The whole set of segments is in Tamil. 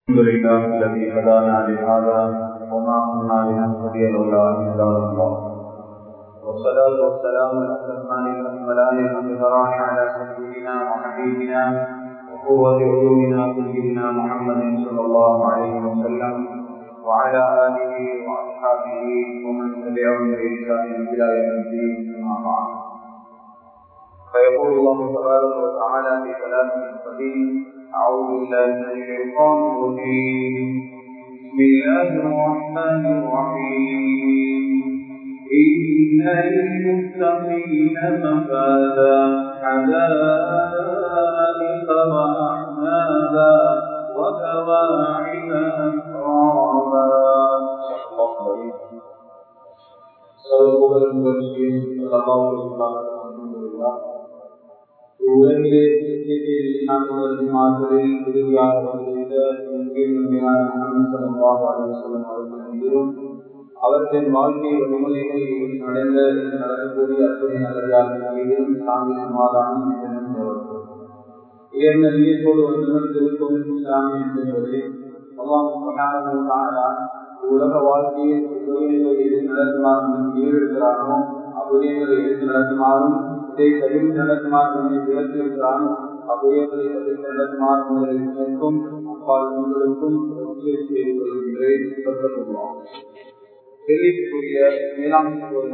الحمد لله الذي هدانا لهذا وما كنا لنهتدي لولا ان هدانا الله والصلاة والسلام الأتمان الأكملان الأظهران على سيدنا وحبيبنا وقوة عيوننا سيدنا محمد صلى الله عليه وسلم وعلى آله وأصحابه ومن تبعهم بإحسان إلى يوم الدين أما بعد فيقول الله تبارك وتعالى في كلامه القديم أعوذ بالله من الشيطان الرجيم بسم الله الرحمن الرحيم إن للمتقين مفازا حدائق وأعنابا وكواعب أترابا சர்வபுகழ் புகழ்ச்சியை அல்லாஹ் அல்ஹம்துலில்லாஹ் உலகிலே நாங்கள் மாதத்தில் இறுதியாக வந்திருந்த அவர்களும் அவற்றின் வாழ்க்கை வழிமுறைகளை நடந்த நடக்கக்கூடிய அத்துணை நல்லதாகவும் சாமி சமாதானம் உயர்ந்த நீயத்தோடு வந்திருக்கும் இஸ்லாமிய என்பதை உலக வாழ்க்கையில் உதவிகளை எது நடத்துமாறும் ஈடுபடுகிறானோ அவ்விடயங்களை எடுத்து நடத்துமாறும் இதை தகுதி நடத்துமாறு விளக்கியிருக்கிறானோ அவ்விடயங்களை தகுதி நடத்துமாறு எனக்கும் அப்பால் உங்களுக்கும் செய்து கொள்கின்றேன் சொல்லப்படுவோம் கேள்விக்குரிய மேலாண்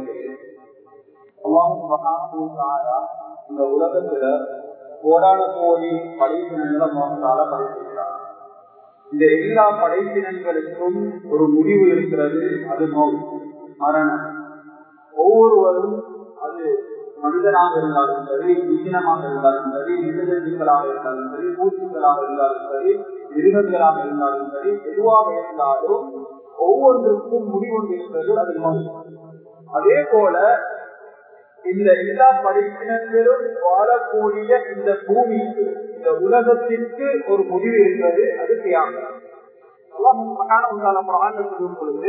இந்த உலகத்துல கோடான கோடி படைப்பினங்களை மோகத்தால படைத்திருக்கிறார் இந்த எல்லா படைப்பினங்களுக்கும் ஒரு முடிவு இருக்கிறது அது நோய் மரணம் ஒவ்வொருவரும் அது மனிதனாக இருந்தாலும் சரி உயிரினமாக இருந்தாலும் சரி மிருகங்களாக இருந்தாலும் சரி பூச்சிகளாக இருந்தாலும் சரி மிருகங்களாக இருந்தாலும் சரி எதுவாக இருந்தாலும் ஒவ்வொன்றுக்கும் முடிவொன்று இருக்கிறது அது நோய் அதே போல இந்த எல்லா படிப்பினர்களும் வாழக்கூடிய இந்த பூமிக்கு இந்த உலகத்திற்கு ஒரு முடிவு இருக்கிறது அது தியாகம் சொல்லும் பொழுது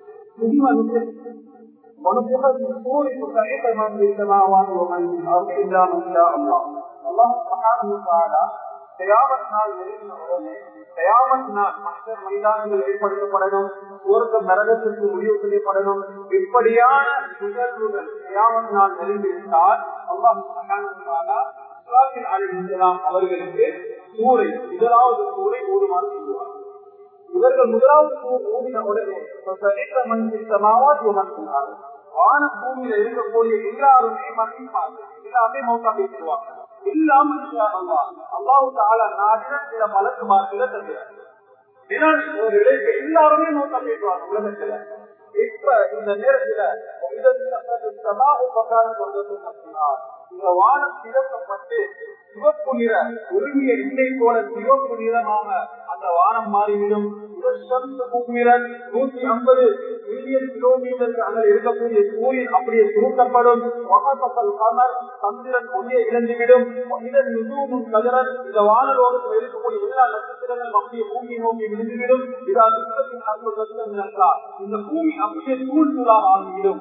ونفخ في الصور فصعق من في السماوات ومن في الارض الا من شاء الله الله سبحانه وتعالى கயாமத் நாள் நெருங்கின உடனே கயாமத் நாள் மற்ற மைதானங்கள் ஏற்படுத்தப்படணும் சுவர்க்க நரகத்திற்கு முடிவு செய்யப்படணும் இப்படியான நிகழ்வுகள் கயாமத் நாள் நெருங்கிவிட்டால் அல்லாஹ் அவர்களுக்கு சூறை முதலாவது சூறை ஓடுமாறு சொல்லுவார் இவர்கள் முதலாவது சூர் ஊதின உடனே வான பூமியில இருக்கக்கூடிய எல்லாருமே மன்னிப்பார்கள் எல்லாமே மௌத்தா பேசுவாங்க இல்லாம அல்லாஹு தால நாடின சில மலக்குமார்களை தருகிறார் எல்லாருமே மௌத்தா பேசுவாங்க உலகத்துல இப்ப இந்த நேரத்துல இந்த வானம் திறக்கப்பட்டு சிவப்பு நிற உருவிய இண்டை போல சிவப்பு நிறமாக அந்த வானம் மாறிவிடும் நூத்தி ஐம்பது மில்லியன் கிலோமீட்டருக்கு அங்கே இருக்கக்கூடிய சூரியன் அப்படியே சுருக்கப்படும் கமர் சந்திரன் ஒளியை இழந்துவிடும் இதன் மிகவும் கதிரன் இந்த வானலோகத்தில் இருக்கக்கூடிய எல்லா நட்சத்திரங்களும் அப்படியே பூமி நோக்கி விழுந்துவிடும் இதால் இந்த பூமி அப்படியே தூள் தூளாக ஆகிவிடும்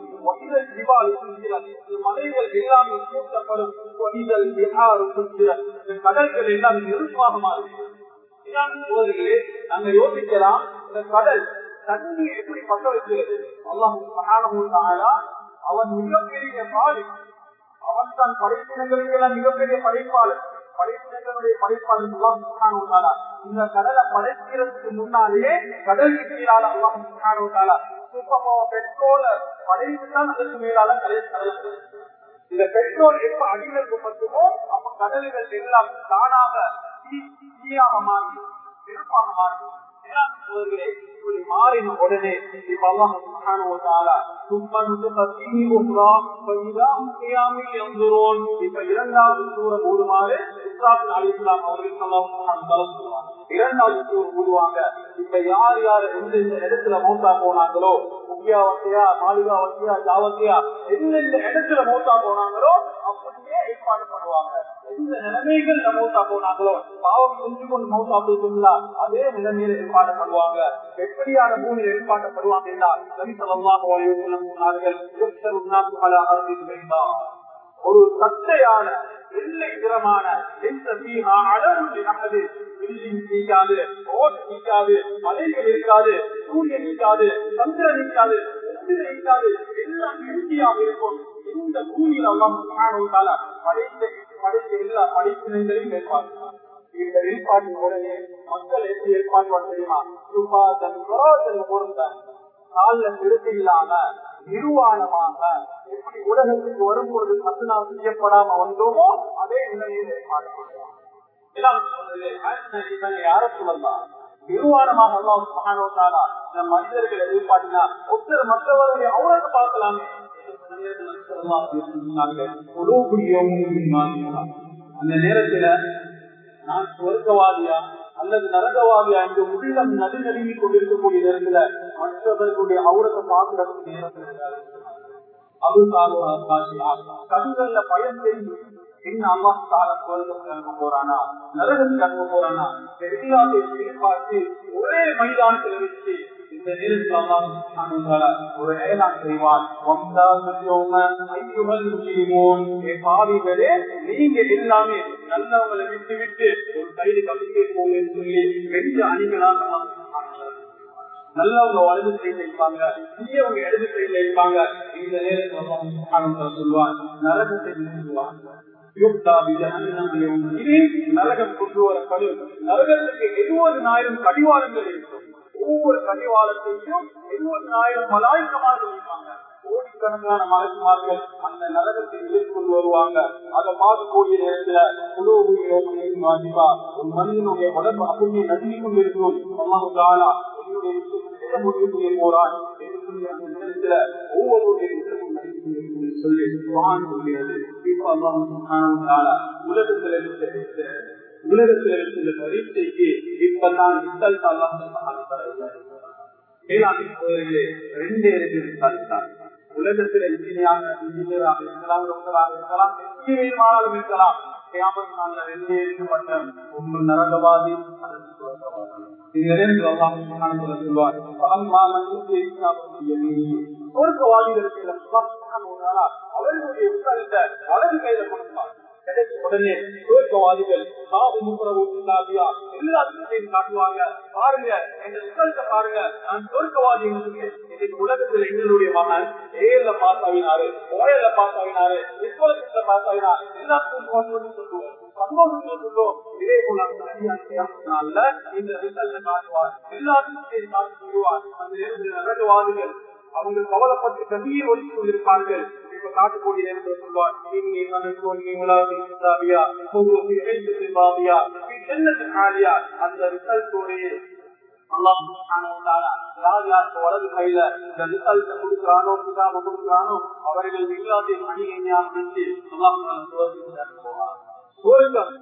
மலைகள் எல்லாமே கூட்டப்படும் கடல்கள் எல்லாம் நெருப்பாக மாறிவிடும் நாங்க யோசிக்கலாம் இந்த கடல் தண்ணி எப்படி பக்க வைக்கிறது அல்லாஹ் அவன் மிகப்பெரிய பாடி அவன் தான் படைப்பினங்களுக்கெல்லாம் மிகப்பெரிய படைப்பாளர் படைப்பினங்களுடைய படைப்பாளர் இந்த கடலை படைக்கிறதுக்கு முன்னாலேயே கடல் கீழால அல்லாஹ் பெட்ரோல படைத்துதான் அதற்கு மேலால கடல் இந்த பெட்ரோல் எப்ப அடிகளுக்கு மட்டுமோ அப்ப கடல்கள் எல்லாம் தானாக தீயாக மாறி நெருப்பாக மாறி மாறின உடனே இப்ப இரண்டாவது சூற கூடுமாறு அலிஸ்லாம் இரண்டாவது சூர் கூடுவாங்க இப்ப யார் யார் எந்தெந்த இடத்துல மௌத்தா போனாங்களோ முக்கியாவத்தையா மாளிகாவத்தையா ஜாவத்தையா எந்தெந்த இடத்துல மௌத்தா போனாங்களோ அப்படியே ஏற்பாடு பண்ணுவாங்க எந்த நிலைமைகள்ல மௌத்தா போனாங்களோ பாவம் செஞ்சு கொண்டு மௌத்தா போயிருந்தா அதே நிலைமையில ஏற்பாடு பண்ணுவாங்க எப்படியான பூமியில் ஏற்பாட்டப்படுவாங்க என்றால் நபி சொல்லலாம் சொன்னார்கள் ஒரு சட்டையான வெள்ளை நிறமான எந்த மீகா அளவு நகது பில்டிங் நீக்காது ரோட் நீக்காது மலைகள் இருக்காது சூரியன் நீக்காது சந்திரன் நீக்காது சந்திரன் நீக்காது எல்லாம் இறுதியாக இருக்கும் இந்த பூமியில் எல்லாம் படைத்த படைத்த எல்லா படைப்பினங்களையும் ஏற்பாடு இந்த ஏற்பாட்டின் உடனே மக்கள் எப்படி ஏற்பாடு தெரியுமா சுபாதன் புரோதன் பொருந்தான் கால நிறுத்தி இல்லாம நிர்வாணமாக எப்படி உலகத்துக்கு வரும்போது சத்துனா செய்யப்படாம வந்தோமோ அதே நிலையில் ஏற்பாடு யார சொல்லலாம் நிர்வாணமாக எல்லாம் மகானோட்டாரா இந்த மனிதர்கள் எதிர்பார்த்தினா ஒருத்தர் மற்றவர்களை அவரது பார்க்கலாமே அந்த நேரத்துல நான் சுவர்க்கவாதியா அல்லது நரகவாதியா என்று உள்ளம் நடு நடுங்கி கொண்டிருக்கக்கூடிய நேரத்துல மற்றவர்களுடைய அவுரத்தை பார்க்கறதுக்கு நேரம் அது கண்கள்ல பயம் தெரிஞ்சு என்ன அம்மா தார சுவர்க்கத்துக்கு அனுப்ப போறானா நரகத்துக்கு அனுப்ப போறானா எல்லாத்தையும் எதிர்பார்த்து ஒரே மைதானத்தில் வச்சு இந்த நேரத்தில் ஒரு ஏனான் செய்வான் பாவிகளே நீங்க எல்லாமே நல்லவங்களை விட்டு விட்டு ஒரு கைது கவிதை போல சொல்லி ரெண்டு அணிகளாக நல்லவங்க வலது சைட்ல இருப்பாங்க தீயவங்க இடது சைட்ல இருப்பாங்க இந்த நேரத்தில் சொல்லுவான் நரகத்தை நிறுத்துவாங்க நரகம் கொண்டு வரப்படும் நரகத்துக்கு எழுபதுனாயிரம் கடிவாளங்கள் இருக்கும் ஒவ்வொரு கடிவாளத்தையும் எழுபதாயிரம் மலாய்க்கமாக இருப்பாங்க கோடிக்கணக்கான மலக்குமார்கள் அந்த நரகத்தை எதிர்கொண்டு வருவாங்க அதை பார்க்கக்கூடிய நேரத்துல உலோகியோகா ஒரு மனிதனுடைய உடம்பு அப்படியே நடுங்கி கொண்டிருக்கும் அம்மாவுக்கானா என்னுடைய விஷயத்தில் முடிவு போறான் நேரத்துல ஒவ்வொருடைய சொல்லி சொல்கிறது இப்போ அம்மா உலகத்துல இருந்த உலகத்தில் இருந்த பரீட்சைக்கு இப்பதான் ரிசல்ட் ரெண்டே ரிசல்ட் தான் உலகத்தில் இன்ஜினியராக இன்ஜினியராக இருக்கலாம் டாக்டராக இருக்கலாம் எங்கேயுமானாலும் இருக்கலாம் ரெண்டே பட்டம் ஒன்று நரகவாதி அவர்களுடைய வலது கையில கொடுப்பார் உடனே சுவர்க்கவாதிகள் சாவு முப்புறவு இல்லாதியா எல்லாத்தையும் காட்டுவாங்க பாருங்க எங்க ரிசல்ட்ட பாருங்க நான் சுவர்க்கவாதி இன்னைக்கு உலகத்தில் எங்களுடைய மகன் ஏல பாஸ் ஆகினாரு ஓயல பாஸ் ஆகினாரு விஸ்வலத்துல பாஸ் ஆகினார் எல்லாத்துக்கும் சொல்லுவோம் சந்தோஷம் சொல்லுவோம் இதே போல இந்த ரிசல்ட்ட காட்டுவார் எல்லாத்தையும் காட்டு சொல்லுவார் அந்த நரகவாதிகள் அவங்க கவலைப்பட்டு கவியை ஒழித்துக் கொண்டிருப்பார்கள் இப்ப காட்டக்கூடிய நேரத்தில் சொல்வார் அந்த ரிசல்ட்டோடைய வலது கையில இந்த ரிசல்ட் கொடுக்கிறானோ கிதாப கொடுக்கிறானோ அவர்கள் எல்லாத்தையும் அணியாக நினைச்சு சுவர்க்கம்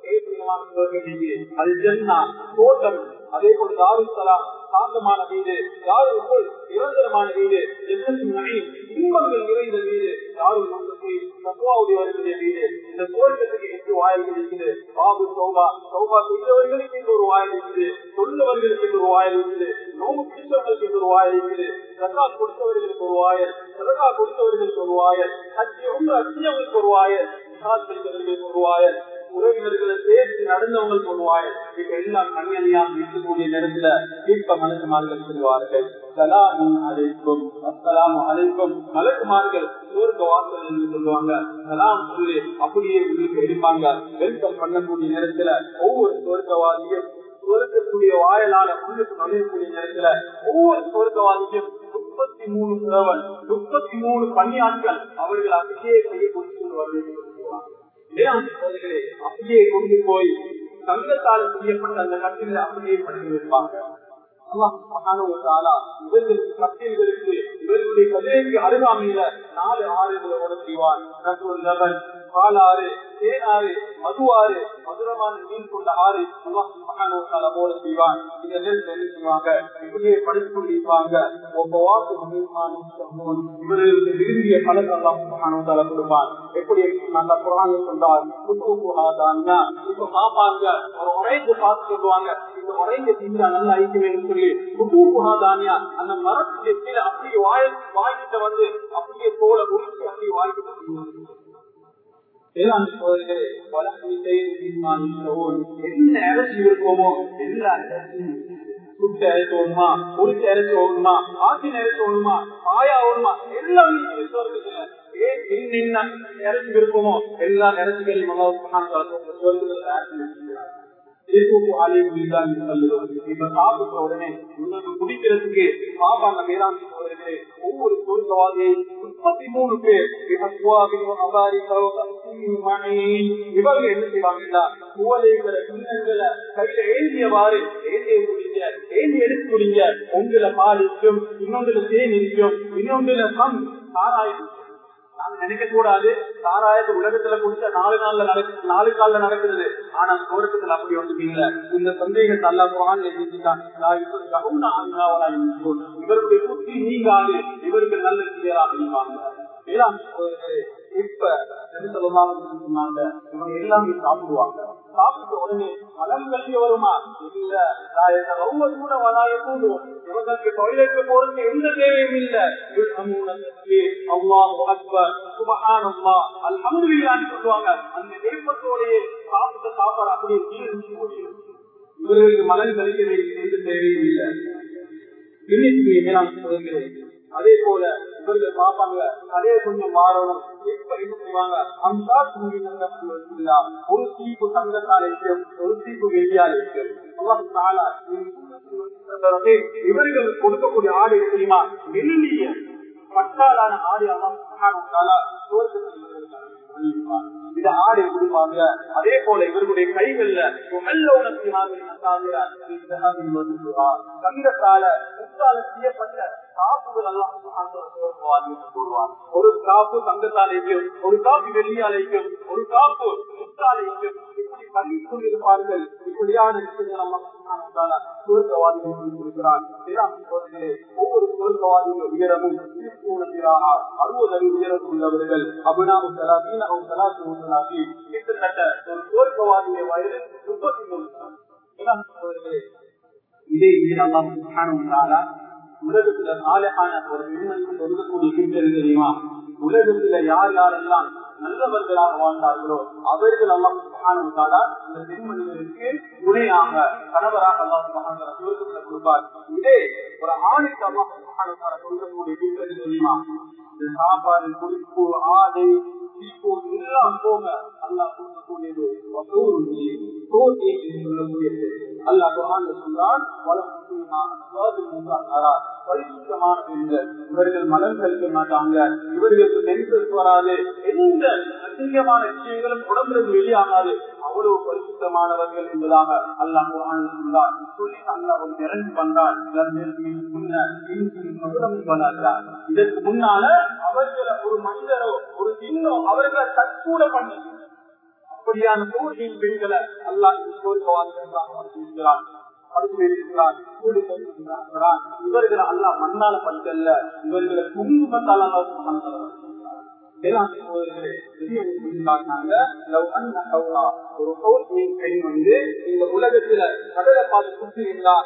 அது ஜென்னா தோட்டம் அதே போல தாருசலாம் சாந்தமான வீடு யாருக்குள் நிரந்தரமான வீடு இன்பங்கள் நிறைந்த வீடு யாரும் தத்துவாவுடைய வரக்கூடிய வீடு இந்த சுவர்க்கத்துக்கு எட்டு வாயில்கள் இருக்குது பாபு சௌபா சௌபா செய்தவர்களுக்கு இந்த ஒரு வாயில் இருக்குது சொல்லவர்களுக்கு இந்த ஒரு வாயில் இருக்குது நோம்பு பிடித்தவர்களுக்கு இந்த ஒரு வாயில் இருக்குது சதகா கொடுத்தவர்களுக்கு ஒரு வாயல் சதகா கொடுத்தவர்களுக்கு ஒரு வாயல் அச்சு ரொம்ப அச்சியவர்களுக்கு ஒரு வாயல் ஒரு வாயல் உறவினர்களை சேர்த்து நடந்தவங்க சொல்லுவாய் இப்ப எல்லாம் கண்ணியாக இருக்கக்கூடிய நேரத்துல தீர்க்க மலக்குமார்கள் சொல்லுவார்கள் சலாமும் அழைக்கும் அஸ்லாம் அழைக்கும் மலக்குமார்கள் சோர்க்க வாசல் என்று சொல்லுவாங்க சலாம் சொல்லி அப்படியே உள்ளுக்கு எடுப்பாங்க வெல்கம் பண்ணக்கூடிய நேரத்துல ஒவ்வொரு சோர்க்கவாதியும் சுவர்க்கக்கூடிய வாயலால உள்ளுக்கு நுழையக்கூடிய நேரத்துல ஒவ்வொரு சுவர்க்கவாதியும் முப்பத்தி மூணு புலவன் முப்பத்தி மூணு பணியாட்கள் அவர்கள் அப்படியே கையை கொடுத்து வருவது அப்படியே கொண்டு போய் தங்கத்தால் செய்யப்பட்ட அந்த கட்டில அப்படியே பண்ணி வைப்பாங்க இவர்களுக்கு கட்டில்களுக்கு இவர்களுடைய கதிரைக்கு அருகாமையில நாலு ஆறுகளோட செய்வான் பாலாறு தேனாறு மதுவாறு மதுரமான மீன் கொண்ட ஆறு போல செய்வான் இந்த நெல் செய்வாங்க இப்படியே படித்து கொண்டிருப்பாங்க இவர்களுக்கு விரும்பிய பலக்கெல்லாம் மகானோத்தால கொடுப்பான் எப்படி நல்ல குரான் சொன்னார் இப்ப பாப்பாங்க ஒரு உரைந்து பார்த்து சொல்லுவாங்க இந்த உரைந்து தீவிர நல்ல ஐக்கியம் சொல்லி புது புகாதானியா அந்த மரத்துக்கு கீழே அப்படியே வாய் வாய்கிட்ட வந்து அப்படியே தோலை உரிச்சு அப்படியே வாய்க்கிட்ட வேளாண் சோதனைகளே வளர்ச்சி என்ன இறைச்சி இருக்கோமோ எல்லா இறைச்சியும் சுட்டு அரைச்சு ஓடுமா பொறிச்சு அரைச்சு ஓடுமா ஆற்றின் அரைச்சு ஓடுமா ஆயா ஓடுமா எல்லாம் சொர்க்கத்துல ஏன் இன்ன இறைச்சி விருப்பமோ எல்லா இறைச்சிகளையும் இப்ப சாப்பிட்ட உடனே உங்களுக்கு குடிக்கிறதுக்கு பாப்பாங்க வேளாண் சோதனைகளே ஒவ்வொரு சொர்க்கவாதியை முப்பத்தி மூணு பேர் இவர்கள் என்ன செய்வாங்கன்னா குவலைகளை கிண்ணங்களை கையில ஏந்தியவாறு ஏந்திய குடிங்க ஏந்தி எடுத்து குடிங்க உங்களை பால் இருக்கும் இன்னொன்றுல தேன் இருக்கும் இன்னொன்றுல சம் சாராயம் நாங்க நினைக்க கூடாது சாராயத்து உலகத்துல குடிச்ச நாலு நாள்ல நடக்கு நாலு கால்ல நடக்குது ஆனா தோட்டத்துல அப்படி ஒன்றும் இல்ல இந்த சந்தேகத்தை அல்லா குரான் இவருடைய புத்தி நீங்காது இவருக்கு நல்ல கிளியராக இருப்பாங்க வேளாண் இப்ப சொன்னாங்க இவங்க எல்லாமே சாப்பிடுவாங்க சாப்பிட்ட உடனே மலம் கல்வி வருமா இல்ல ரொம்ப கூட வராய கூடும் இவங்களுக்கு தொழிலுக்கு போறதுக்கு எந்த தேவையும் இல்ல அல்ஹம்துலில்லான்னு சொல்லுவாங்க அந்த விருப்பத்தோடைய சாப்பிட்ட சாப்பாடு அப்படியே ஜீரணிச்சு முடியும் இவர்களுக்கு மலம் கழிக்க எந்த தேவையும் இல்லை இன்னைக்கு மேலாம் சொல்கிறேன் அதே போல இவர்கள் பார்ப்பாங்க கடையை கொஞ்சம் மாறணும் எப்ப என்ன செய்வாங்க அம்சா ஒரு சீப்பு தங்கத்தால் இருக்கும் ஒரு சீப்பு வெள்ளியால் இருக்கும் இவர்கள் கொடுக்கக்கூடிய ஆடு தெரியுமா மெல்லிய பட்டாலான ஆடு அம்மா இத ஆடை கொடுப்பாங்க அதே போல இவர்களுடைய கைகள்ல தங்கத்தால முத்தால செய்யப்பட்ட காப்புகள் எல்லாம் போடுவார் ஒரு காப்பு தங்கத்தாலைக்கும் ஒரு காப்பு வெள்ளியாலைக்கும் ஒரு காப்பு முத்தாலைக்கும் இப்படி பள்ளி கொண்டிருப்பார்கள் இப்படியான விஷயங்கள் ஒவ்வொரு சுவர்க்கவாதியின் உயரமும் அறுபது அடி உயரம் உள்ளவர்கள் அபினாவு சலாசீன் அவங்க சலாசி சலாசி கிட்டத்தட்ட ஒரு சுவர்க்கவாதிய வயது முப்பத்தி மூணு இதே இங்கே உலகத்துல சாலையான ஒரு பெண்மணிக்கு ஒதுக்கக்கூடிய கிட்டது தெரியுமா உலகத்துல யார் யாரெல்லாம் நல்லவர்களாக வாழ்ந்தார்களோ அவர்கள் எல்லாம் சுகானுக்காக இந்த பெண்மணிகளுக்கு துணையாக கணவராக எல்லாம் சுகத்துல கொடுப்பார் இதே ஒரு ஆணுக்கு எல்லாம் சுகானுக்காக கொடுக்கக்கூடிய கிட்டது தெரியுமா இந்த சாப்பாடு குறிப்பு ஆடை எல்லாம் போக அல்லா கொடுக்கக்கூடியது சொல்லக்கூடியது அல்லா குரான் சொல்றான் பரிசுத்தமான பெண்கள் இவர்கள் மலம் கழிக்க மாட்டாங்க இவர்களுக்கு நெருக்கல் வராது எந்த அசிங்கமான விஷயங்களும் உடம்பிலிருந்து வெளியாகாது அவ்வளவு பரிசுத்தமானவர்கள் என்பதாக அல்லாஹ் குரான் சொல்றார் சொல்லி அல்லாஹ் ஒரு இறங்கி வந்தார் இதற்கு முன்னால அவர்களை ஒரு மனிதரோ ஒரு சின்னோ அவர்களை தற்கூட பண்ணி அப்படியான சூழ்நிலை பெண்களை அல்லாஹ் சொல்கிறான் இவர்கள் அல்லா மண்ணால பட்டல்ல இவர்களை குங்குமத்தால இந்த உலகத்துல கடலை பார்த்து சுற்றி இருந்தா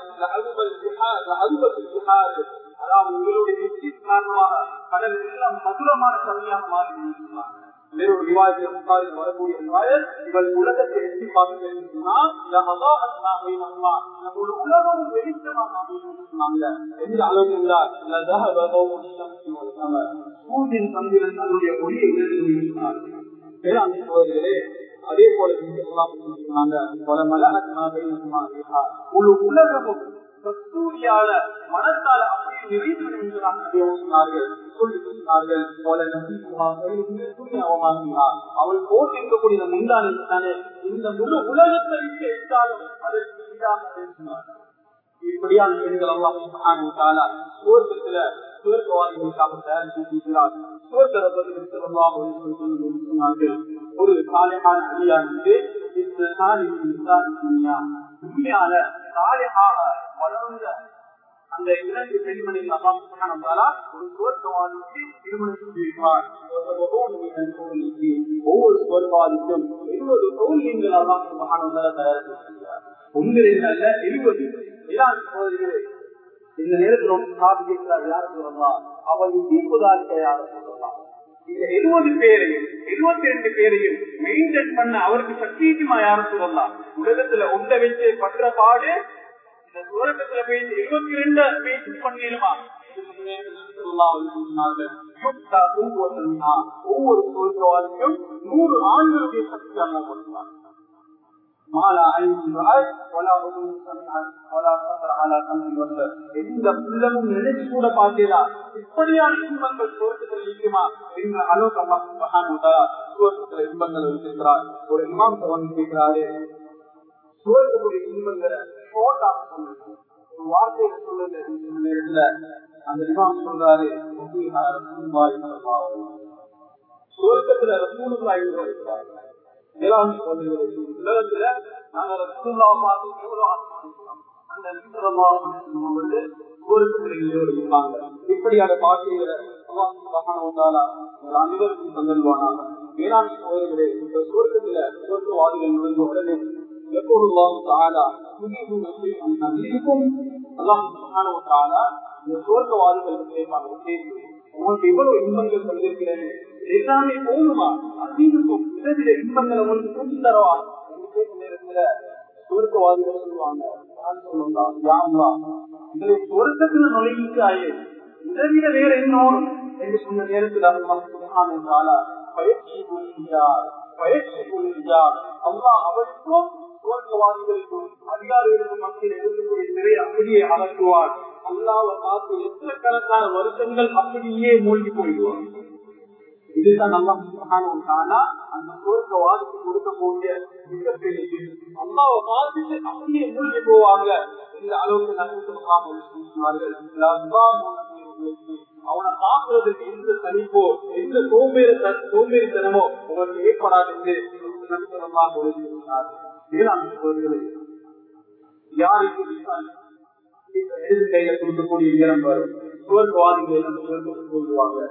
அதாவது உங்களுடைய வெற்றி காரணமாக கடல் எல்லாம் மதுரமான கவியாக மாறி இருந்தாங்க வேறொரு விவாதத்தில் வரக்கூடிய இவள் உலகத்தை எட்டி நம்மளோட உலகமும் வெளிச்சமாக சொன்னாங்க எந்த அளவு சூரியன் சந்திரன் தன்னுடைய ஒளியை வேளாண் சோதர்களே அதே போல சொன்னாங்க பல மலகத்மாக முழு உலகமும் கஸ்தூரியால மனத்தால அப்படியே நிறைவு சொன்னார்கள் சொல்லி சொன்னார்கள் போல அவமாக்கினார் அவள் போட்டிருக்கக்கூடிய முந்தானே தானே இந்த முழு உலகத்தை விட்டு எடுத்தாலும் அதற்கு ஈடாக பேசினார் இப்படியான பெண்கள் எல்லாம் சுவர்க்கத்துல சுவர்க்கவாதிகளுக்காக தயார் செய்திருக்கிறார் சொன்னார்கள் ஒரு சாலையான அடியானது உண்மையான சாலையாக வளர்ந்த அந்த இரண்டு பெண்மணிகள் அல்லாஹ் ஒரு சுவர்க்கவாதிக்கு திருமணம் செய்திருக்கிறார் ஒவ்வொரு சுவர்க்கவாதிக்கும் இருபது தோல்வியங்கள் அல்லாஹ் மகானந்தால தயார் செய்திருக்கிறார் உங்களில் அல்ல இருபது இதான் சோதரிகளே இந்த நேரத்தில் சாதி கேட்கிறார் யார் சொல்லலாம் அவள் தீர்ப்புதாரிக்க யார சொல்லலாம் இந்த எழுபது பேரையும் எழுபத்தி ரெண்டு பேரையும் மெயின்டைன் பண்ண அவருக்கு சக்தியுமா யாரும் சொல்லலாம் உலகத்துல உண்ட வச்சு பற்ற பாடு இந்த உலகத்துல போய் இருபத்தி ரெண்டு பேச்சு பண்ணிடுமா ஒவ்வொரு சோதவாதிக்கும் நூறு ஆண்களுடைய சக்தி அல்ல கொடுத்தார் எந்த புள்ளமும் நினைச்சு கூட பார்த்தீரா இப்படியான இன்பங்கள் சுவர்க்கத்தில் இருக்குமா என்ற அளவுக்கு சுவர்க்கத்தில் இன்பங்கள் வச்சிருக்கிறார் ஒரு இமாம் வந்து கேட்கிறாரு சுவர்க்கத்துடைய இன்பங்களை ஷோர்ட்டா சொல்லுங்க ஒரு வார்த்தையில சொல்லுங்க இந்த நேரத்துல அந்த இமாம் சொல்றாரு சுவர்க்கத்துல ரசூலுல்லாஹி இருக்கிறார் வேளாண் உலகத்துல நாங்க ரசூலுல்லாஹ் பார்த்து எவ்வளவு ஆசீர்வதிக்கிறோம் அந்த வந்து இருப்பாங்க இப்படியான பாட்டியில அனைவருக்கும் தந்தல்வானாங்க வேளாண் கோயில்களே இந்த சுவர்க்கத்துல சுவர்க்கவாதிகள் நுழைந்த உடனே எப்பொழுதும் தாலா இந்த சுவர்க்கவாதிகளுக்கு கேட்பாங்க உங்களுக்கு எவ்வளவு இன்பங்கள் தந்திருக்கிறேன் எல்லாமே போதுமா அதிகம் இடத்துல இன்பங்களை உங்களுக்கு கூட்டி தரவா என்று கேட்கும் நேரத்துல சுவர்க்கவாதிகள் சொல்லுவாங்க இதை சுவர்க்கத்துல நுழைவிச்சாயே இதை விட வேற இன்னொரு என்று சொன்ன நேரத்தில் பயிற்சி பயிற்சி அல்லா அவருக்கும் சுவர்க்கவாதிகளுக்கும் அதிகாரிகளுக்கும் மத்தியில் இருக்கக்கூடிய சிறை அப்படியே அகற்றுவார் அல்லாவை பார்த்து எத்தனைக்கணக்கான வருஷங்கள் அப்படியே மூழ்கி போயிடுவார் இதுதான் நம்ம அந்த சுவர்க்கவாதிக்கு கொடுக்கக்கூடிய மிகப்பெரிய அல்லாவை பார்த்துட்டு அப்படியே மூழ்கி போவாங்க இந்த அளவுக்கு அவனை பார்க்கறதுக்கு எந்த தனிப்போ எந்த சோம்பேறி சோம்பேறித்தனமோ உங்களுக்கு ஏற்படாது என்று யாருக்கு கையில கொடுக்கக்கூடிய நேரம் வரும் சுவர்க்கவாதிகள் சொல்லுவாங்க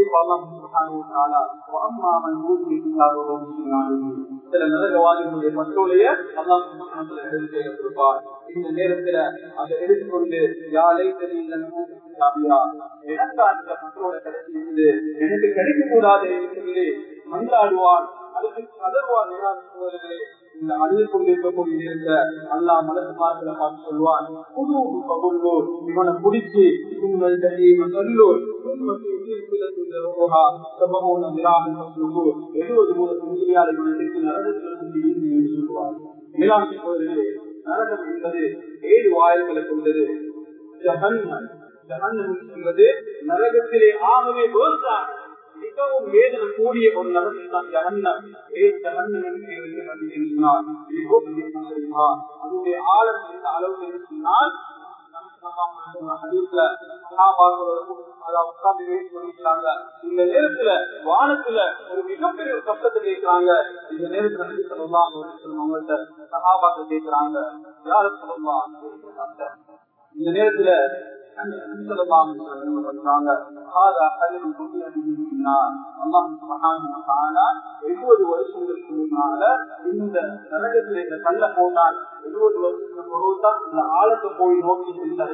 சில நரகவாதிகளுடைய மக்களுடைய கொடுப்பார் இந்த நேரத்துல அதை எடுத்துக்கொண்டு யாரை தெரியல எனக்கு அந்த மக்களோட கடைசி இருந்து எனக்கு கிடைக்க கூடாது என்று சொல்லி மன்றாடுவார் அதுக்கு கதர்வார் நிராகரிப்பவர்களே இந்த அழுது கொண்டிருக்கக்கூடிய நேரத்துல அல்லா மனசு பார்க்கல பார்த்து சொல்வான் புது பகுல்லோ இவனை பிடிச்சி உங்கள் தெரியும் சொல்லோர் எழுபது மூணு சொல்லுவார் மேலாண்மை கோயிலே நரகம் என்பது ஏழு வாயில்களை கொண்டது ஜஹன்மன் ஜஹன்னம் என்பது நரகத்திலே ஆகவே வேர்த்தான் மிகவும் வேதனை கூடிய ஒரு நபர் தான் ஜகன்னம் ஏன் ஜகன்னம் சொன்னார் அதனுடைய ஆழம் எந்த அளவுக்கு என்று சொன்னால் இந்த நேரத்துல வானத்துல ஒரு மிகப்பெரிய ஒரு சப்தத்தை கேட்கிறாங்க இந்த நேரத்துல அவங்கள்ட்ட சகாபாக்கள் கேட்கிறாங்க யாரு சொல்லலாம் இந்த நேரத்துல எழுபது வருஷங்களுக்கு முன்னால இந்த நரகத்தில் இந்த கல்ல போனால் எழுபது வருஷத்துக்கு பொருள்தான் இந்த ஆழத்தை போய் நோக்கி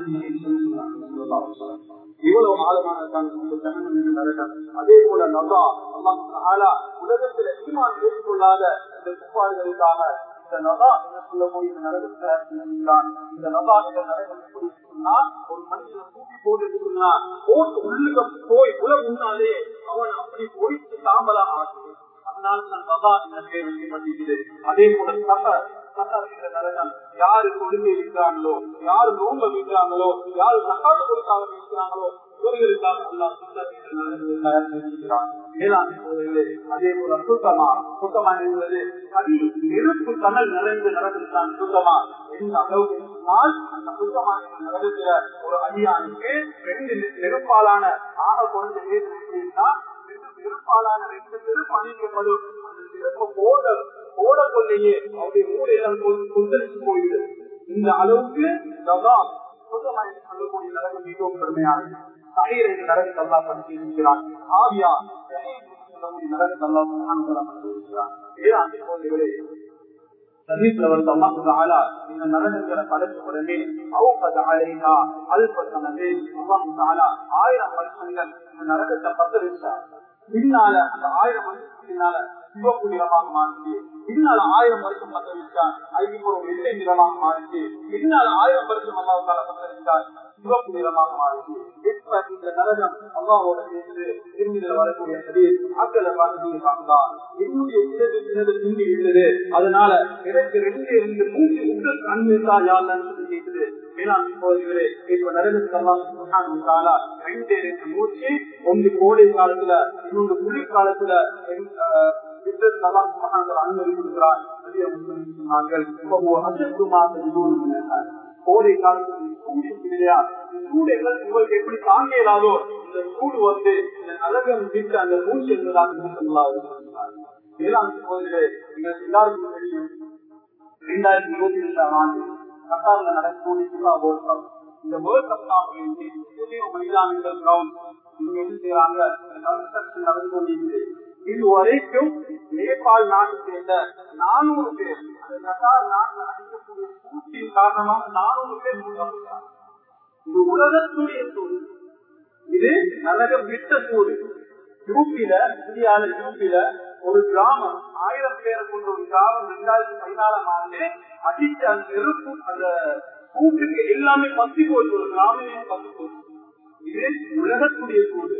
இவ்வளவு ஆழமான நரகம் அதே போல நல்லா அல்லா உலகத்துல ஈமான் ஏற்றுக்கொள்ளாத இந்த குப்பாடுகளுக்காக இந்த நதா என்ன சொல்லக்கூடிய நரகத்தில் இந்த நதா இந்த நரகம் எப்படி சொன்னா ஒரு மனுஷனை தூக்கி போட்டு சொன்னா போட்டு உள்ளுக போய் உல முன்னாலே அவன் அப்படி பொறித்து தாமலா ஆகுது அதனால நான் நதா இந்த பேர் வைக்கப்பட்டிருக்குது அதே போல சஃபர் சஃபர் என்ற நரகம் யாரு கொடுமை இருக்கிறாங்களோ யாரு நோம்ப வைக்கிறாங்களோ யாரு சக்காத்து கொடுக்காம இருக்கிறாங்களோ இவர்களுக்காக எல்லாம் அதே போல சுத்தமா சுத்தமா என்பது கடி நெருப்பு கடல் நிறைந்து நடந்துதான் சுத்தமா எந்த அளவுக்கு சொன்னால் அந்த சுத்தமான நடந்துகிற ஒரு அடியானுக்கு ரெண்டு நெருப்பாலான ஆக கொண்ட நேர்னா நெருப்பாலான ரெண்டு நெருப்பு அணிக்கப்படும் அந்த நெருப்பு போட போட கொள்ளையே அவருடைய மூடையெல்லாம் கொந்தளிச்சு போயிடுது இந்த அளவுக்கு சுத்தமாக சொல்லக்கூடிய நரகம் மிகவும் கடுமையானது சகைர் என்று நரகத்தை அல்லா படுத்தி இருக்கிறான் ஆவியா சொல்லக்கூடிய நரகத்தை அல்லா படுத்திருக்கிறான் வேளாண் சோதனைகளே சமீபத்தில் அல்லாஹாலா இந்த நரகங்களை படைச்ச உடனே அவுப்பது அலைனா அல்பத்தனது அல்லாஹாலா ஆயிரம் வருஷங்கள் இந்த நரகத்தை பத்தரிச்சார் பின்னால அந்த ஆயிரம் வருஷத்துக்கு பின்னால சிவப்பு நிறமாக மாறிச்சு பின்னால ஆயிரம் வருஷம் பத்த வச்சான் அதுக்கு ஒரு வெள்ளை நிறமாக மாறிச்சு பின்னால ஆயிரம் வருஷம் அல்லாவுக்கால பத்த வச்சான் சிவப்பு நிறமாக மாறிச்சு இப்ப இந்த நரகம் அல்லாவோட சேர்ந்து திரும்பிதில் வரக்கூடிய சரி ஆக்களை பார்த்து பார்க்கலாம் என்னுடைய சிறகு சிறகு திரும்பி இருந்தது அதனால எனக்கு ரெண்டு ரெண்டு மூச்சு உண்டு கண் இருந்தா யாருன்னு சொல்லி கேட்குது வேளாண் சகோதரிகளே இப்ப நரகத்துக்கு காலா ரெண்டு ரெண்டு மூச்சு ஒன்று கோடை காலத்துல இன்னொன்று குளிர் காலத்துல அனுமதி கொடுக்கிறார் சொன்னார்கள் கோடை காலத்தில் சூடு இல்லையா சூடைகள் இவருக்கு எப்படி தாங்க இயலாதோ இந்த சூடு வந்து இந்த நரகம் விட்டு அந்த மூச்சு என்பதாக சொல்லலாம் வேளாண் சகோதரிகளே நீங்கள் எல்லாருக்கும் தெரியும் இரண்டாயிரத்தி இருபத்தி ரெண்டாம் ஆண்டு கட்டார்ல நடக்கக்கூடிய சிவா வேர்ல்ட் கப் இந்த வேர்ல்ட் கப் தான் எத்தனையோ மைதானங்கள் கிரவுண்ட் இவங்க என்ன செய்யறாங்க கன்ஸ்ட்ரக்ஷன் நடந்து கொண்டிருக்கிறது இது வரைக்கும் நேபாள் நாட்டை சேர்ந்த நானூறு பேர் அந்த கட்டார் நாட்டில் அடிக்கக்கூடிய சூட்டின் காரணமாக நானூறு பேர் மூடப்பட்டார் இது உலகத்துடைய சூடு இது நரகம் விட்ட சூடு யூபியில இந்தியால யூபியில ஒரு கிராமம் ஆயிரம் பேரை கொண்ட ஒரு கிராமம் ரெண்டாயிரத்தி பதினாலாம் ஆண்டு அடிச்ச அந்த நெருப்பு அந்த கூட்டுக்கு எல்லாமே பத்தி போச்சு ஒரு கிராமமே பத்தி போச்சு இது உலகத்துடைய சூடு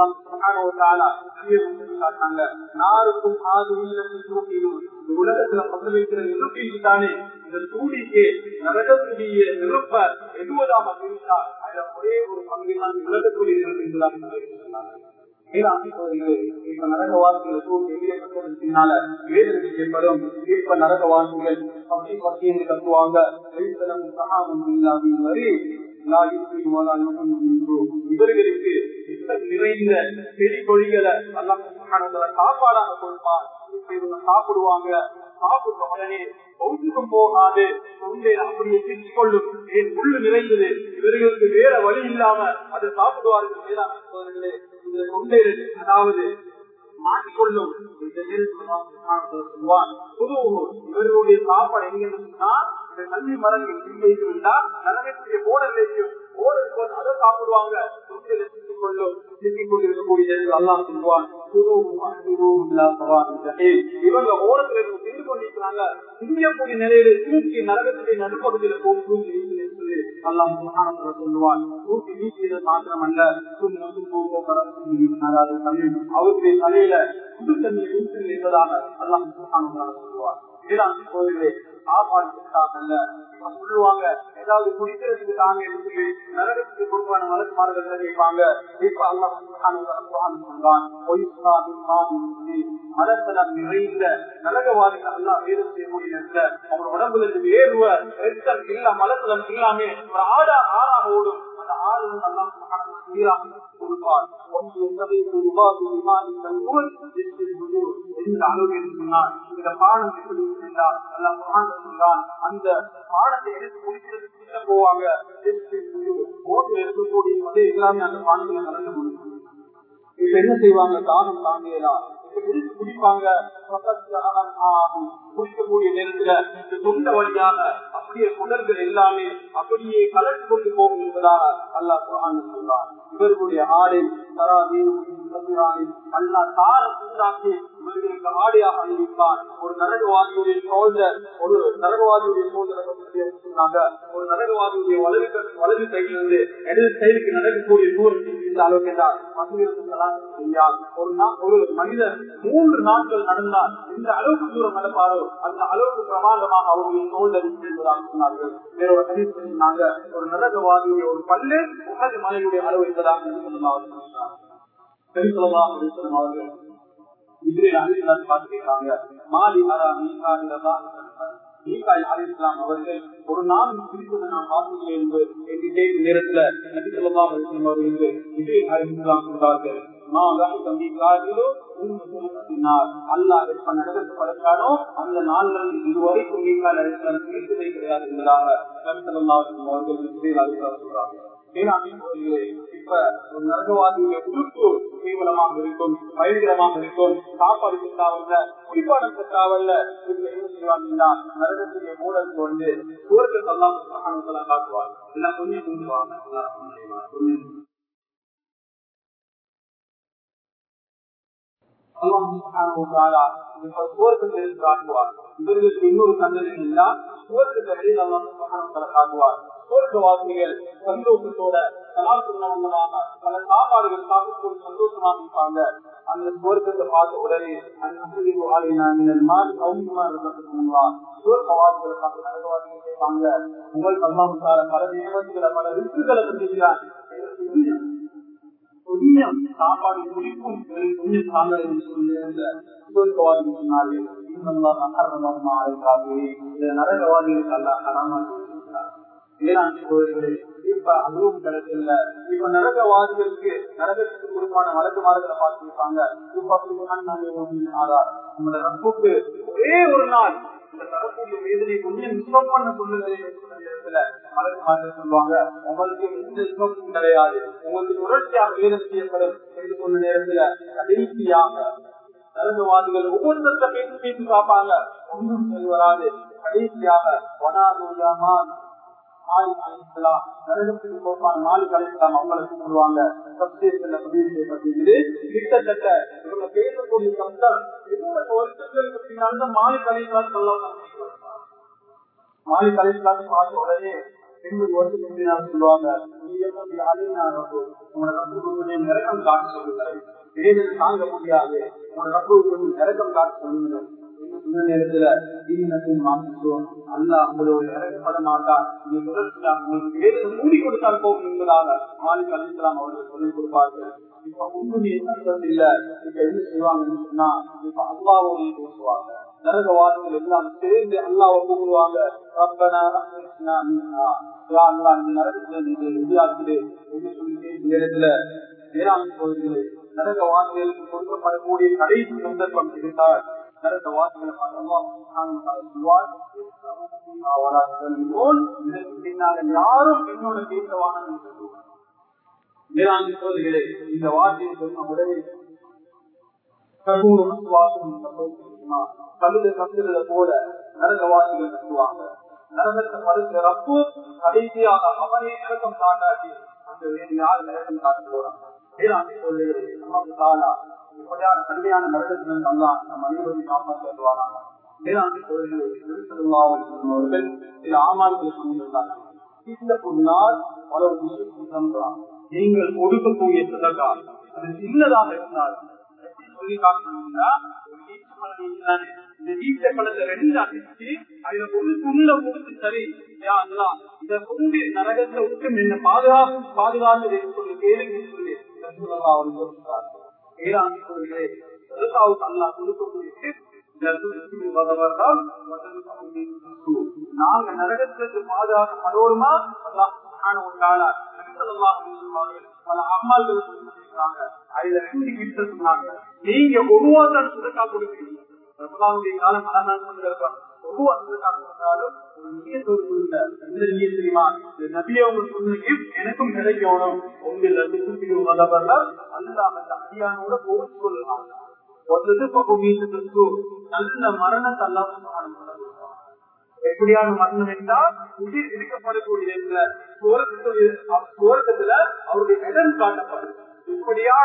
நாருக்கும் ஆது உலகத்துல பத்த வைக்கிற நெருப்பில் தானே இந்த சூடிக்கு நரகத்துடைய நெருப்ப எழுவதாக இருந்தால் அதுல ஒரே ஒரு பங்கு தான் உலகத்துடைய நெருப்பு என்பதாக இப்ப நரகவாசிகள் பின்னால வேதனை ஏற்படும் இப்ப நரகவாசிகள் பத்தி பத்தி என்று கத்துவாங்க வரி இவர்களுக்கு நிறைந்த செடி கொடிகளை சாப்பாடாக கொடுப்பார் இவங்க சாப்பிடுவாங்க சாப்பிட்ட உடனே பௌத்திகம் போகாது தொண்டை அப்படியே சிரிச்சு கொள்ளும் ஏன் உள்ளு நிறைந்தது இவர்களுக்கு வேற வழி இல்லாம அதை சாப்பிடுவார்கள் வேளாண் இந்த தொண்டை அதாவது மாட்டிக்கொள்ளும் இவர்களுடைய சாப்பாடு எங்க சொன்னா இந்த கல்வி மரங்கள் வைத்து விட்டா நலகக்கூடிய போடலையும் போடல் அதை சாப்பிடுவாங்க தொண்டையில சிக்கிக் கொள்ளும் சிக்கிக் கொண்டிருக்கக்கூடிய அல்லாம் சொல்லுவான் இவங்க ஓரத்துல இருந்து திண்டு கொண்டிருக்கிறாங்க திங்கக்கூடிய நிலையில தூக்கி நரகத்துடைய நடுப்பகுதியில போய் அல்லாம் சொல்லுவான் தூக்கி வீசியது மாத்திரம் அல்ல அவருடைய தலையில புது தண்ணீர் ஊற்றி என்பதாக அல்லாம் சொல்லுவார் சாப்பாடு கொடுத்தாங்கல்ல சொல்லுவாங்க ஏதாவது குடிக்கிறதுக்கு தாங்க சொல்லி நரகத்துக்கு கொடுப்பான மலக்குமார்கள் கேட்பாங்க இப்ப மலத்தனம் நிறைந்த நரகவாதிகள் எல்லாம் வேதம் செய்யக்கூடிய நேரத்துல அவங்க உடம்புல இருந்து வேர்வ ரத்தம் இல்ல மலத்தனம் இல்லாமே ஒரு ஆடா ஆறாக ஓடும் அந்த ஆறு எல்லாம் சீராக கொடுப்பார் இந்த பாடம் எப்படி அந்த பாடத்தை எடுத்து முடிக்கிறதுக்கு போவாங்க ஓட்டில் இருக்கக்கூடிய வந்து எல்லாமே அந்த பாடத்துல நடந்து முடியும் இப்ப என்ன செய்வாங்க தாகம் தாங்கியலாம் குடிப்பாங்க குடிக்கக்கூடிய நேரத்துல இந்த தொண்ட வழியாக அப்படியே குடல்கள் எல்லாமே அப்படியே கலந்து கொண்டு போகும் என்பதாக அல்லா குரான் சொல்றார் இவர்களுடைய ஆடை அல்லா தார சூடாக்கி இவர்களுக்கு ஆடையாக அணிவிப்பான் ஒரு நரகவாதியுடைய சோதர் ஒரு நரகவாதியுடைய சோதரை சொன்னாங்க ஒரு நரகவாதியுடைய வலது வலது கையிலிருந்து இடது சைடுக்கு நடக்கக்கூடிய தூரம் ஒரு ஒரு மனிதர் மூன்று நாட்கள் நடந்தால் இந்த அளவுக்கு தூரம் நடப்பாரோ அந்த அளவுக்கு பிரமாண்டமாக அவருடைய சோதனை என்பதாக சொன்னார்கள் வேறொரு கணிப்பு சொன்னாங்க ஒரு நரகவாதியுடைய ஒரு பல்லு உகது மலையுடைய அளவு என்பதாக அவர்கள் இதில் அறிவியல் பார்க்கிறாங்க மாலி அரா மீகாய் அலிஸ்லாம் அவர்கள் ஒரு நாள் பிரிப்பதை நான் பார்த்தீங்க என்று கேட்கும் நேரத்துல நபிசல்லா அலிஸ்லாம் அவர்களுக்கு இதில் அலிஸ்லாம் சொல்றார்கள் அல்லா எப்ப நடந்து படைச்சானோ அந்த நாள்ல இதுவரைக்கும் மீகால் அலிஸ்லாம் பிரித்ததே கிடையாது என்பதாக நபிசல்லா அவர்கள் சொல்றாங்க இப்ப ஒரு நரகவாதியுடைய உறுப்பு தீவிரமாக இருக்கும் பயங்கரமாக இருக்கும் சாப்பாடு செட்டாவல்ல குடிப்பாடம் செட்டாவல்ல இதுல என்ன செய்வாங்கன்னா நரகத்துடைய மூடல் கொண்டு சுவர்கள் எல்லாம் காட்டுவார் எல்லாம் கொஞ்சம் கொஞ்சம் சுவர்க்கத்தில் காட்டுவார் இவர்களுக்கு இன்னொரு சந்ததி இல்லா சுவர்க்கத்தை வெளியில் காட்டுவார் சுவர்க்கவாசிகள் சந்தோஷத்தோட கலாச்சாரமாக பல சாப்பாடுகள் சாப்பிட்டு சந்தோஷமாக இருப்பாங்க அந்த சுவர்க்கத்தை பார்த்த உடனே சுவர்க்கவாசிகளை பார்த்து நரகவாசிகள் கேட்பாங்க உங்கள் அல்லாஹால பல நியமத்துகளை பல ரிஸ்குகளை செஞ்சுக்கிறார் புண்ணியம் சாப்பாடு குடிக்கும் புண்ணியம் சாங்க சுவர்க்கவாதிகள் சொன்னார்கள் நரகவாதிகளுக்கு அல்ல ஹராமாக்கிறார் இப்ப அதுவும் கிடைக்கல இப்ப நரகவாதிகளுக்கு நரகத்துக்கு கொடுப்பான வழக்கு மாறுகளை பார்த்துருப்பாங்க நம்மளோட ரப்புக்கு ஒரே ஒரு நாள் இந்த தரக்கூடிய வேதனை கொஞ்சம் நிஸ்பம் பண்ண சொல்லுங்க சொல்லுவாங்க உங்களுக்கு எந்த நிஸ்பமும் கிடையாது உங்களுக்கு தொடர்ச்சியாக வேதனை செய்யப்படும் என்று சொன்ன நேரத்துல கடைசியாக நரகவாதிகள் ஒவ்வொருத்தர பேசி பேசி பார்ப்பாங்க ஒன்றும் சரி வராது கடைசியாக வனாதோயாமான் கிட்டத்தட்ட இவங்க பேசக்கூடிய சப்தம் வருஷங்களுக்கு பின்னால் மாலி கலைஞர் மாலி கலைஞர் பார்த்த உடனே எண்பது வருஷத்துக்கு பின்னால் சொல்லுவாங்க உங்களோட நிறக்கம் காட்ட சொல்லுங்கள் வேதனை தாங்க முடியாது உங்களோட ரப்பு கொஞ்சம் நிறக்கம் காட்ட சொல்லுங்கள் இந்த நேரத்துல தீனத்தின் மாற்றோம் அல்ல உங்களோட இறக்கப்பட மாட்டார் நீ தொடர்ச்சியாக உங்களுக்கு வேதனை மூடி கொடுத்தால் போகும் என்பதாக மாலிக் அலிஸ்லாம் அவர்கள் சொல்லிக் கொடுப்பார்கள் இப்ப உண்மையை சத்தம் இல்ல இப்ப என்ன செய்வாங்கன்னு சொன்னா இப்ப அல்லாவோட பேசுவாங்க நரகவாதிகள் எல்லாம் சேர்ந்து அல்லாவை கூப்பிடுவாங்க ரப்பனா ரஹ்மத்னா மின்னா யா அல்லாஹ் இந்த நரகத்துல நீங்க வெளியாக்குது என்று சொல்லி இந்த நேரத்துல வேளாண் கோயில்கள் நரகவாதிகளுக்கு கொடுக்கப்படக்கூடிய கடைசி சந்தர்ப்பம் கிடைத்தால் நரக வாசிகளை இதற்கு பின்னால யாரும் என்னோட பேசவான வேளாண் சோதரிகளே இந்த வார்த்தையை சொன்ன உடனே கழுத கத்துறத போல நரகவாசிகள் கட்டுவாங்க நரகத்தை படுத்த ரப்பு கடைசியாக அவனே இறக்கம் காட்டாட்டி அந்த வேறு யார் நரகம் காட்டு போறாங்க வேளாண் சோதரிகளே நமக்கு தானா இப்படியான கடுமையான நரகத்திலிருந்து அல்லா நம் அனைவரும் காப்பாற்றி வருவாங்க வேளாண் அவர்கள் சில ஆமால்களை சொல்லியிருந்தாங்க இந்த பொருளால் பல விஷயம் நீங்கள் கொடுக்கக்கூடிய சிலகா அது சின்னதாக இருந்தால் சொல்லி காட்டணும்னா இந்த வீட்டை பழத்தை ரெண்டு அடிச்சு அதுல ஒரு துண்ட கொடுத்து சரி இத கொண்டு நரகத்தை விட்டு என்ன பாதுகாப்பு பாதுகாத்து சொல்லி கேளுங்க சொல்லி அவர் சொல்றார் நாங்க நரகத்திற்கு பாதுகாக்கப்படுவோமா பல அம்மாள்கள் அதுல ரெண்டு கிட்ட சொன்னாங்க நீங்க ஒருவா தான் சுதக்கா கொடுப்பீங்க காலம் அழகான இருப்பாங்க ஒருவா சுதக்கா கொடுத்தாலும் ஒரு நீயத்தோடு கொடுங்க எந்த நீய தெரியுமா நபியை உங்களுக்கு சொன்னீங்க எனக்கும் கிடைக்கணும் உங்கள் ரெண்டு சுத்தி உதவலாம் அல்லாம அந்த அடியானோட பொறுத்து கொள்ளலாம் நல்ல மரணத்தை எல்லாம் எப்படியான மரணம் என்றால் உயிர் இருக்கப்படக்கூடிய சுவர்க்கத்துல அவருடைய இடம் காட்டப்படும் இப்படியான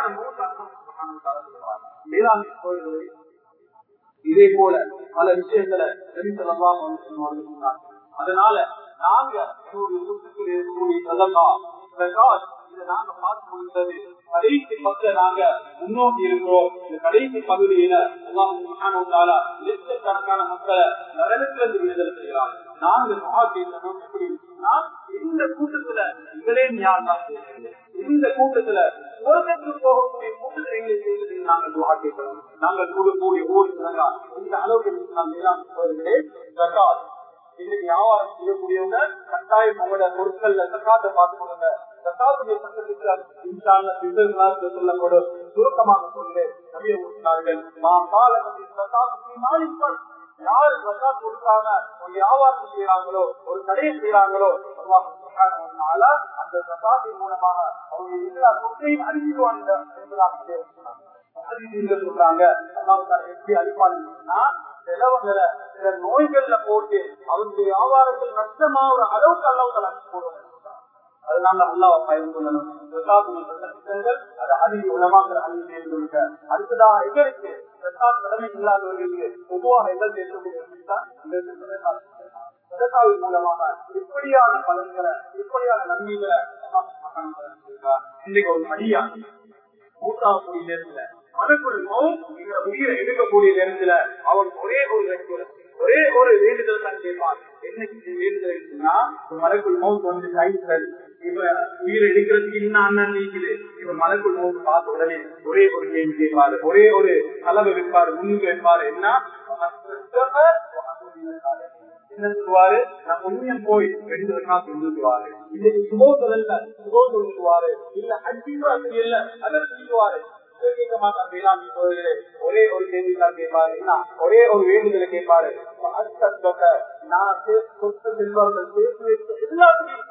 வேளாண் கோயில்களை இதே போல பல விஷயங்களை சொன்னாங்க அதனால நாங்க இருக்கக்கூடிய சதமா இதை நாங்க பார்த்து முடிந்தது கடைசி பக்க நாங்க முன்னோக்கி இருக்கிறோம் இந்த கடைசி பகுதியில லட்சக்கணக்கான மக்களை நரகத்திலிருந்து விடுதலை செய்யலாம் நாங்க மகா கேட்கணும் எப்படி இந்த கூட்டத்துல எங்களே ஞாபகம் இந்த கூட்டத்துல உலகத்துக்கு போகக்கூடிய கூட்டத்தில் எங்களை செய்வது நாங்கள் துவா கேட்கணும் நாங்கள் கூடக்கூடிய ஓடி இந்த அளவுக்கு நாம் மேலாண் சோதர்களே ஜக்காத் இன்னைக்கு வியாபாரம் செய்யக்கூடியவங்க கட்டாயம் உங்களோட பொருட்கள்ல சக்காத்தை பார்த்து கொடுங்க சக்காத்துடைய சட்டத்திற்கு சொல்லப்படும் சுருக்கமாக சொல்லு நபிய ஊட்டினார்கள் நாம் காலகட்டத்தில் சக்காத்து மாலிப்பன் யாரு சக்காத் கொடுக்காம ஒரு வியாபாரம் செய்யறாங்களோ ஒரு கடையை செய்யறாங்களோ அந்த சக்காத்தின் மூலமாக அவங்க எல்லா சொத்தையும் அறிவிக்குவாங்க என்பதாக சொல்றாங்க எப்படி அழிப்பாங்கன்னா செலவுகளை சில நோய்கள்ல போட்டு அவருடைய வியாபாரங்கள் நஷ்டமா ஒரு அளவுக்கு அளவுக்கு அழைச்சு போடுவாங்க அதனால அல்லாவை பயன் கொள்ளணும் அது அறிவி உலமாக்கிற அறிவு சேர்ந்து அடுத்ததாக எங்களுக்கு பிரசாத் கடமை இல்லாதவர்களுக்கு பொதுவாக எங்கள் தேசக்கூடிய சதகாவின் மூலமாக இப்படியான பலன்களை இப்படியான நன்மைகளை இன்னைக்கு ஒரு மடியா மூத்தாகக்கூடிய நேரத்துல மனக்குழுமோ இந்த உயிரை எடுக்கக்கூடிய நேரத்துல அவன் ஒரே ஒரு வேண்டுதல் ஒரே ஒரு வேண்டுதல் தான் கேட்பான் என்னைக்கு வேண்டுதல் மலக்குள் மௌத் வந்து கைத்தல் இவ உயிரை எடுக்கிறதுக்கு இன்னும் அண்ணன் நீக்குது இவ மலக்குள் மௌத் பார்த்த உடனே ஒரே ஒரு கேள்வி கேட்பாரு ஒரே ஒரு கலவை வைப்பாரு முன்னுக்கு வைப்பாரு என்ன என்ன சொல்லுவாரு நான் புண்ணியம் போய் எடுத்துருக்கா சொல்லுவாரு இன்னைக்கு சுகோசல் இல்ல சுகோ சொல்லுவாரு இல்ல அஜிவா இல்ல அதை சொல்லுவாரு கேட்க மாட்டார் வேளாண்மை சோதரிகளே ஒரே ஒரு கேள்வி தான் கேட்பாரு என்ன ஒரே ஒரு வேண்டுதலை கேட்பாரு நான் சொத்து செல்வார்கள் சேர்த்து வைத்த எல்லாத்தையும்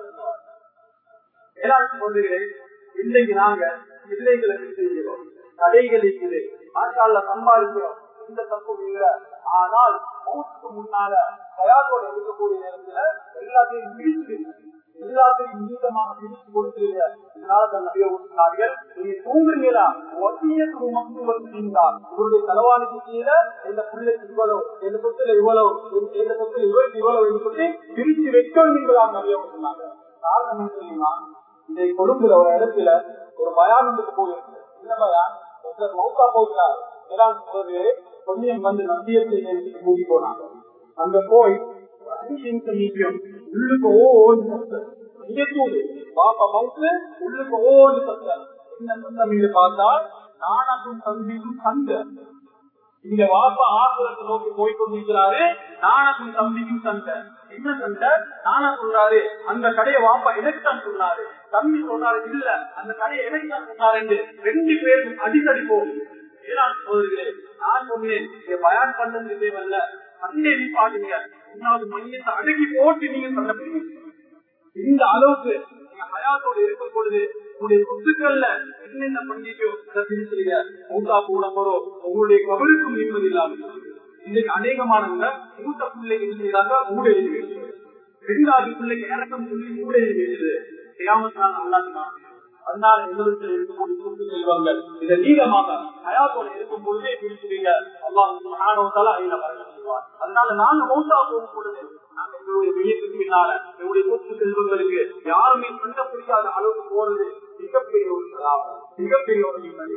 வேளாண்மை சோதரிகளே இன்னைக்கு நாங்க பிள்ளைகளை செய்கிறோம் கடைகள் இருக்குது ஆட்கால சம்பாதிக்கிறோம் எந்த தப்பும் இல்ல ஆனால் மௌத்துக்கு முன்னால தயாரோட இருக்கக்கூடிய நேரத்துல எல்லாத்தையும் பிரிச்சு எல்லாத்தையும் நீளமாக பிரித்து கொடுத்துருங்க இதனால தான் நிறைய சொன்னார்கள் நீங்க தூங்குறீங்களா ஒத்தியத்துக்கு மக்கள் வந்தீங்களா உங்களுடைய தலைவாணிக்கு கீழே எந்த பிள்ளைக்கு இவ்வளவு எந்த சொத்துல இவ்வளவு எந்த சொத்துல இவருக்கு இவ்வளவு என்று சொல்லி பிரிச்சு வைக்கணுங்களா நிறைய சொன்னாங்க காரணம் என்ன தெரியுமா இந்த கொழும்புல ஒரு இடத்துல ஒரு பயானத்துக்கு போயிருக்கு என்ன பயான் ஒருத்தர் மௌத்தா போகிறார் கொஞ்சம் வந்து நந்தியத்தை கூட்டி போனாங்க அங்க போய் அஞ்சு நிமிஷம் உள்ளுக்கு ஓன்னு சத்தம் இயற்கூடு பாப்பா மவுத்து உள்ளுக்கு ஓன்னு சத்தம் என்ன சத்தம் இங்க பார்த்தா நானக்கும் தம்பிக்கும் சண்டை இங்க வாப்பா ஆசுரத்தை நோக்கி போய் கொண்டிருக்கிறாரு நானக்கும் தம்பிக்கும் சண்டை என்ன சண்டை நானா சொல்றாரு அந்த கடையை வாப்பா எனக்கு தான் சொன்னாரு தம்பி சொல்றாரு இல்ல அந்த கடையை எனக்கு தான் சொன்னாரு ரெண்டு பேரும் அடிக்கடி போகுது ஏழாம் சோதரிகளே நான் சொன்னேன் பயான் பண்ணது தேவையில்ல சண்டை பாடுங்க இன்னொரு மையத்தை அடக்கி போட்டு நீங்க சண்டை பண்ணுவீங்க இந்த அளவுக்கு நீங்க ஹயாத்தோடு இருக்கும் பொழுது உங்களுடைய சொத்துக்கள்ல என்னென்ன பண்ணிக்கோ அதை பிரிச்சுங்க மூத்தா கூட போறோம் உங்களுடைய கவலுக்கும் நிம்மதி இல்லாம இன்னைக்கு அநேகமானவங்க மூத்த பிள்ளைக்கு என்ன செய்யறாங்க மூட எழுதி ரெண்டாவது பிள்ளைக்கு இறக்கம் சொல்லி மூட எழுதி வைக்குது செய்யாமத்தான் நல்லா அதனால எங்களுக்கு இருக்கக்கூடிய சொத்து செல்வங்கள் இதை நீளமாக ஹயாத்தோட இருக்கும் பொழுதே பிரிச்சுவீங்க அல்லாஹ் அதனால நாங்க மௌத்தா போகும் பொழுது நாங்க எங்களுடைய வெளியத்துக்கு பின்னால எங்களுடைய சொத்து செல்வங்களுக்கு யாருமே பண்ண முடியாத அளவுக்கு போறது மிகப்பெரிய ஒரு சலாபம் மிகப்பெரிய ஒரு நிம்மதி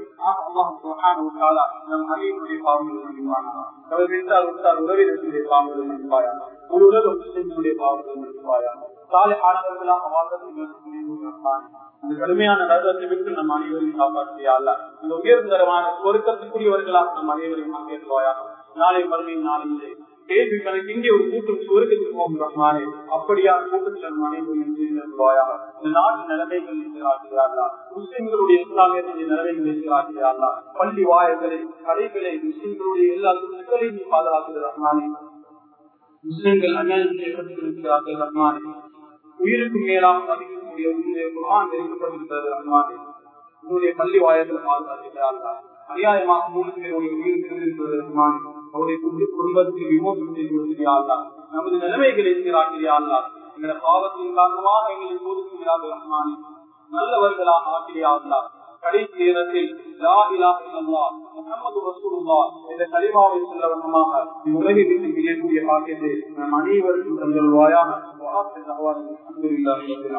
நம் அனைவருடைய பாவங்கள் விட்டார் விட்டார் உறவினர்களுடைய பாவங்கள் இருப்பாயா ஒரு உலக முஸ்லிம்களுடைய பாவங்கள் இருப்பாயா சாலை ஆனவர்களாக வாழ்வதற்கு அந்த கடுமையான நரகத்தை விட்டு நம் அனைவரையும் காப்பாற்றியால இந்த உயர்ந்தரமான பொருத்தத்துக்குரியவர்களாக நம் அனைவரையும் பங்கேற்பாயா நாளை மறுமையும் நாளையிலே கேள்வி கணக்கு இங்கே ஒரு கூட்டம் சுவர்க்கத்துக்கு போகும் ரஹ்மானே அப்படியான கூட்டத்தில் நம் அனைவரையும் செய்திருப்பாயா இந்த நாட்டு நிலைமைகள் இருக்கிறார்களா முஸ்லிம்களுடைய இஸ்லாமியத்தின் நிலைமைகள் இருக்கிறார்களா பள்ளி வாயல்களை கடைகளை முஸ்லிம்களுடைய எல்லா சொத்துக்களையும் நீ பாதுகாக்கிறது ரஹ்மானே முஸ்லிம்கள் அநியாயம் செய்யப்பட்டிருக்கிறார்கள் ரஹ்மானே உயிருக்கு மேலாக மதிக்கக்கூடிய உன்னுடைய குரான் இருக்கப்பட்டிருக்கிறது ரஹ்மானே உன்னுடைய பள்ளி வாயத்தில் பாதுகாக்கிறார்களா அநியாயமாக மூணு பேருடைய உயிர் இருந்திருக்கிறது ரஹ்மானே அவருடைய குடும்பத்தில் விமோசனம் செய்து கொடுத்தியாள்லா நமது நிலைமைகளை இருக்கிறார்களா எங்களை பாவத்தின் காரணமாக எங்களை சோதிக்கிறார்கள் ரஹ்மானே நல்லவர்களாக ஆக்கிரியாங்களா கடைசி நேரத்தில் லா இலாஹ இல்லல்லாஹ் முஹம்மது ரசூலுல்லாஹ் என்ற கலிமாவை சொல்லவண்ணமாக உலகை விட்டு பிரியக்கூடிய பாக்கியத்தை நம் அனைவருக்கும் தந்தல்வாயாக அல்ஹம்துலில்லாஹி